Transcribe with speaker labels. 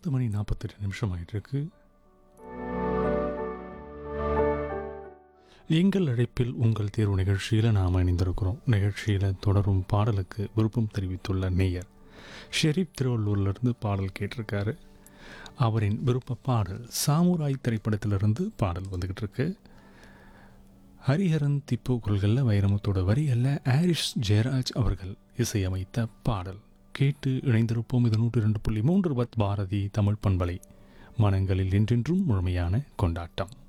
Speaker 1: பத்து மணி நாற்பத்தெட்டு நிமிஷம் ஆயிட்டு இருக்கு எங்கள் அழைப்பில் உங்கள் தேர்வு நிகழ்ச்சியில் நாம் இணைந்திருக்கிறோம் நிகழ்ச்சியில் தொடரும் பாடலுக்கு விருப்பம் தெரிவித்துள்ள நேயர் ஷெரீப் திருவள்ளூர்லேருந்து பாடல் கேட்டிருக்காரு அவரின் விருப்ப பாடல் சாமுராய் திரைப்படத்திலிருந்து பாடல் வந்துக்கிட்டு இருக்கு ஹரிஹரன் திப்பு குரல்களில் வைரமுத்தோட வரிகளில் ஆரிஷ் ஜெயராஜ் அவர்கள் இசையமைத்த பாடல் கேட்டு இணைந்திருப்போம் இது நூற்றி ரெண்டு புள்ளி மூன்று பத் பாரதி தமிழ் பண்பலை மனங்களில் என்றென்றும் முழுமையான கொண்டாட்டம்